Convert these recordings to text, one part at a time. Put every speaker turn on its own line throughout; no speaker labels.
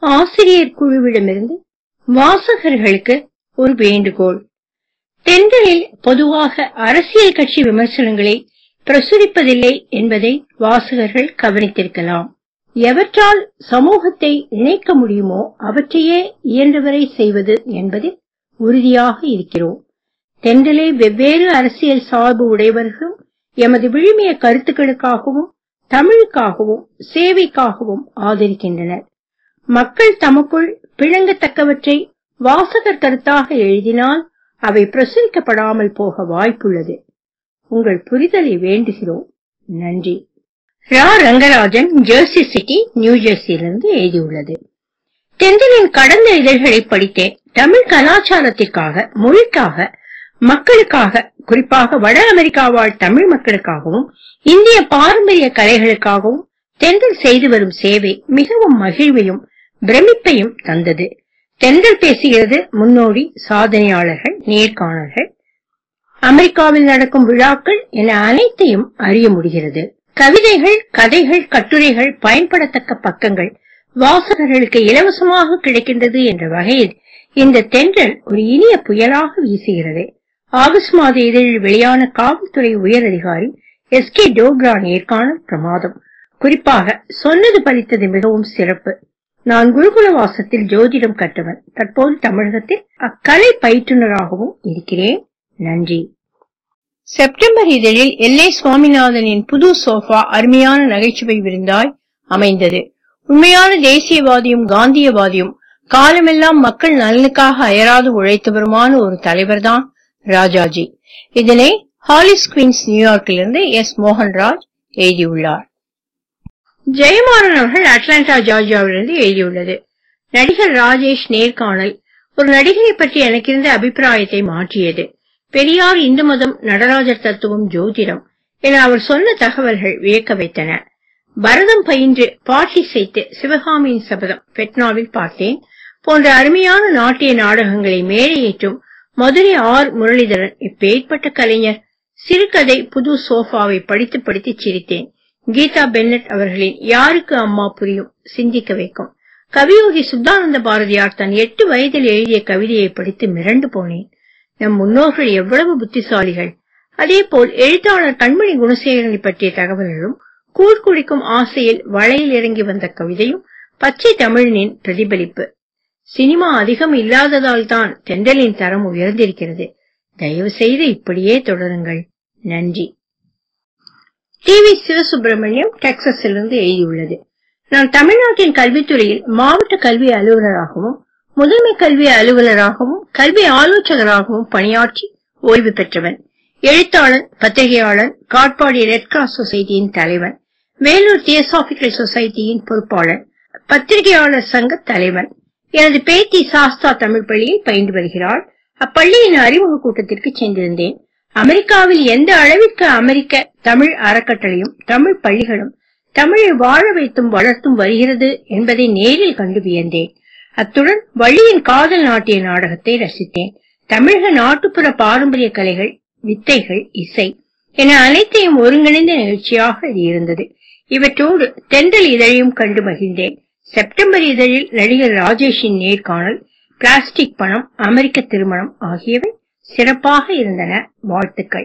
ஆசிரியர் குழுவிடமிருந்து வாசகர்களுக்கு ஒரு வேண்டுகோள் தென்றலில் பொதுவாக அரசியல் கட்சி விமர்சனங்களை பிரசுரிப்பதில்லை என்பதை வாசகர்கள் கவனித்திருக்கலாம் எவற்றால் சமூகத்தை இணைக்க முடியுமோ அவற்றையே இயன்றவரை செய்வது என்பதில் உறுதியாக இருக்கிறோம் தென்றலை வெவ்வேறு அரசியல் சார்பு உடையவர்களும் எமது விழுமிய கருத்துக்களுக்காகவும் தமிழுக்காகவும் சேவைக்காகவும் ஆதரிக்கின்றனர் மக்கள் தமக்குள் பிழங்கத்தக்கவற்றை வாசகர் கருத்தாக எழுதினால் அவை பிரசுரிக்கப்படாமல் போக வாய்ப்புள்ளது உங்கள் புரிதலை வேண்டுகிறோம் நன்றி Ra Rangarajan Jersey City New ஜெர்சியிலிருந்து எழுதியுள்ளது தென்றலின் கடந்த இதழ்களை படித்தேன் தமிழ் கலாச்சாரத்திற்காக மொழிக்காக மக்களுக்காக குறிப்பாக வட அமெரிக்கா வாழ் தமிழ் மக்களுக்காகவும் இந்திய பாரம்பரிய கலைகளுக்காகவும் தென்றல் செய்து வரும் சேவை மிகவும் மகிழ்வையும் பிரமிப்பையும் தந்தது தென்றல் பேசுகிறது முன்னோடி சாதனையாளர்கள் நேர்காணல்கள் அமெரிக்காவில் நடக்கும் விழாக்கள் என அனைத்தையும் அறிய முடிகிறது கவிதைகள் கதைகள் கட்டுரைகள் பயன்படத்தக்க பக்கங்கள் வாசகர்களுக்கு இலவசமாக கிடைக்கின்றது என்ற வகையில் இந்த தென்றல் ஒரு இனிய புயலாக வீசுகிறது ஆகஸ்ட் மாத இதழில் வெளியான காவல்துறை உயர் அதிகாரி எஸ் கே டோக்ரா நேர்காணல் பிரமாதம் குறிப்பாக சொன்னது பலித்தது மிகவும் சிறப்பு நான் குருகுல வாசத்தில் ஜோதிடம் கற்றவன் தற்போது தமிழகத்தில் அக்கலை பயிற்றுனராகவும் இருக்கிறேன் நன்றி செப்டம்பர் இதழில் எல் ஏ சுவாமிநாதனின் புது சோஃபா அருமையான நகைச்சுவை விருந்தாய் அமைந்தது உண்மையான தேசியவாதியும் காந்தியவாதியும் காலமெல்லாம் மக்கள் நலனுக்காக அயராது உழைத்தவருமான ஒரு தலைவர்தான் ராஜாஜி இதனை ஹாலிஸ் குவீன்ஸ் நியூயார்க்கிலிருந்து எஸ் மோகன்ராஜ் எழுதியுள்ளார் ஜெயமாறன் அவர்கள் அட்லாண்டா ஜார்ஜியாவிலிருந்து எழுதியுள்ளது நடிகர் ராஜேஷ் நேர்காணல் ஒரு நடிகரை பற்றி எனக்கு இருந்த அபிப்பிராயத்தை மாற்றியது பெரியார் இந்து மதம் நடராஜர் தத்துவம் ஜோதிடம் என அவர் சொன்ன தகவல்கள் வியக்க வைத்தன பரதம் பயின்று பாட்டி செய்து சிவகாமியின் சபதம் பெட்னாவில் பார்த்தேன் போன்ற அருமையான நாட்டிய நாடகங்களை மேடையேற்றும் மதுரை ஆர் முரளிதரன் இப்பேற்பட்ட கலைஞர் சிறுகதை புது சோஃபாவை படித்து படித்து சிரித்தேன் கீதா பென்னட் அவர்களின் யாருக்கு அம்மா புரியும் சிந்திக்க வைக்கும் கவியோகி சுத்தானந்த பாரதியார் தன் எட்டு வயதில் எழுதிய கவிதையை படித்து மிரண்டு போனேன் நம் முன்னோர்கள் எவ்வளவு புத்திசாலிகள் அதேபோல் எழுத்தாளர் கண்மணி குணசேகரனை பற்றிய தகவல்களும் கூழ் குடிக்கும் ஆசையில் வளையில் இறங்கி வந்த கவிதையும் பச்சை தமிழனின் பிரதிபலிப்பு சினிமா அதிகம் இல்லாததால் தான் தென்றலின் தரம் உயர்ந்திருக்கிறது தயவு செய்து இப்படியே தொடருங்கள் நன்றி டி வி சிவசுப்பிரமணியம் டெக்சஸிலிருந்து எழுதியுள்ளது நான் தமிழ்நாட்டின் கல்வித்துறையில் மாவட்ட கல்வி அலுவலராகவும் முதன்மை கல்வி அலுவலராகவும் கல்வி ஆலோசகராகவும் பணியாற்றி ஓய்வு பெற்றவன் எழுத்தாளன் பத்திரிகையாளன் காட்பாடி ரெட் கிராஸ் சொசைட்டியின் தலைவன் வேலூர் தியோசாபிக்கல் சொசைட்டியின் பொறுப்பாளர் பத்திரிகையாளர் சங்க தலைவன் எனது பேத்தி சாஸ்தா தமிழ் பள்ளியில் பயின்று வருகிறாள் அப்பள்ளியின் அறிமுக கூட்டத்திற்கு சென்றிருந்தேன் அமெரிக்காவில் எந்த அளவிற்கு அமெரிக்க தமிழ் அறக்கட்டளையும் தமிழ் பள்ளிகளும் தமிழை வாழ வைத்தும் வளர்த்தும் வருகிறது என்பதை நேரில் கண்டு வியந்தேன் அத்துடன் வள்ளியின் காதல் நாட்டிய நாடகத்தை ரசித்தேன் தமிழக நாட்டுப்புற பாரம்பரிய கலைகள் வித்தைகள் இசை என அனைத்தையும் ஒருங்கிணைந்த நிகழ்ச்சியாக இது இருந்தது இவற்றோடு தென்றல் இதழையும் கண்டு மகிழ்ந்தேன் செப்டம்பர் இதழில் நடிகர் ராஜேஷின் நேர்காணல் பிளாஸ்டிக் பணம் அமெரிக்க திருமணம் ஆகியவை சிறப்பாக இருந்தன வாழ்த்துக்கள்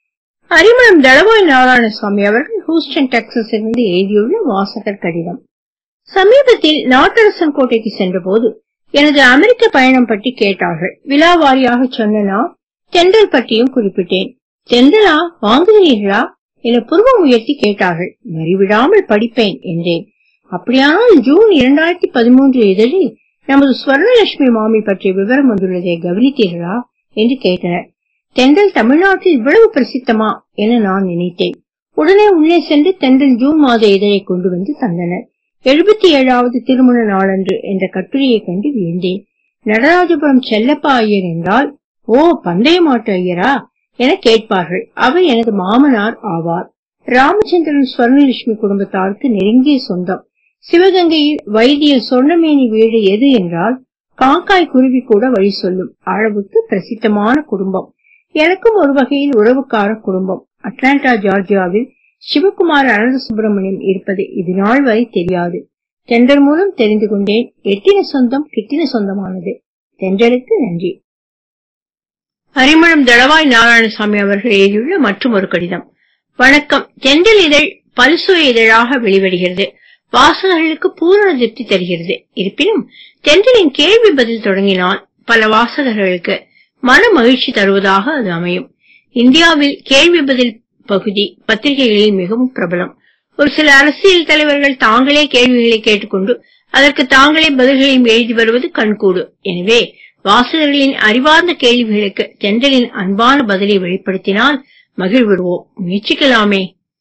அரிமளம் தளவாய் நாராயணசுவாமி அவர்கள் ஹூஸ்டன் டெக்சஸ் இருந்து எழுதியுள்ள வாசகர் கடிதம் சமீபத்தில் நாட்டரசன் கோட்டைக்கு சென்றபோது எனது அமெரிக்க பயணம் பற்றி கேட்டார்கள் விழாவாரியாக சொன்ன நான் தென்றல் பற்றியும் குறிப்பிட்டேன் தென்றலா வாங்குகிறீர்களா என புருவம் உயர்த்தி கேட்டார்கள் மறிவிடாமல் படிப்பேன் என்றேன் அப்படியானால் ஜூன் இரண்டாயிரத்தி பதிமூன்று இதழில் நமது ஸ்வர்ணலட்சுமி மாமி பற்றிய விவரம் வந்துள்ளதை கவனித்தீர்களா என்று கேட்டனர் தென்றல் தமிழ்நாட்டில் இவ்வளவு பிரசித்தமா என நான் நினைத்தேன் உடனே உள்ளே சென்று தென்றல் ஜூன் மாத இதழை கொண்டு வந்து தந்தனர் எழுபத்தி ஏழாவது திருமண நாளன்று என்ற கட்டுரையை கண்டு வியந்தேன் நடராஜபுரம் செல்லப்பா ஐயர் என்றால் ஓ பந்தய மாட்டு ஐயரா என கேட்பார்கள் அவர் எனது மாமனார் ஆவார் ராமச்சந்திரன் ஸ்வர்ணலட்சுமி குடும்பத்தாருக்கு நெருங்கிய சொந்தம் சிவகங்கையில் வைத்தியர் சொர்ணமேனி வீடு எது என்றால் காக்காய் குருவி கூட வழி சொல்லும் அளவுக்கு பிரசித்தமான குடும்பம் எனக்கும் ஒரு வகையில் உறவுக்கார குடும்பம் அட்லாண்டா ஜார்ஜியாவில் சிவகுமார் அனந்த சுப்பிரமணியம் இருப்பது இது நாள் வரை தெரியாது தென்றல் மூலம் தெரிந்து கொண்டேன் எட்டின சொந்தம் கிட்டின சொந்தமானது தென்றலுக்கு நன்றி அரிமளம் தளவாய் நாராயணசாமி அவர்கள் எழுதியுள்ள மற்றும் ஒரு கடிதம் வணக்கம் தென்றல் இதழ் பல்சுவை இதழாக வெளிவருகிறது வாசகர்களுக்கு பூரண திருப்தி தருகிறது இருப்பினும் தென்றலின் கேள்வி பதில் தொடங்கினால் பல வாசகர்களுக்கு மன மகிழ்ச்சி தருவதாக அது அமையும் இந்தியாவில் கேள்வி பதில் பகுதி பத்திரிகைகளில் மிகவும் பிரபலம் ஒரு சில அரசியல் தலைவர்கள் தாங்களே கேள்விகளை கேட்டுக்கொண்டு அதற்கு தாங்களே பதில்களையும் எழுதி வருவது கண்கூடு எனவே வாசகர்களின் அறிவார்ந்த கேள்விகளுக்கு தென்றலின் அன்பான பதிலை வெளிப்படுத்தினால் மகிழ்விடுவோம் முயற்சிக்கலாமே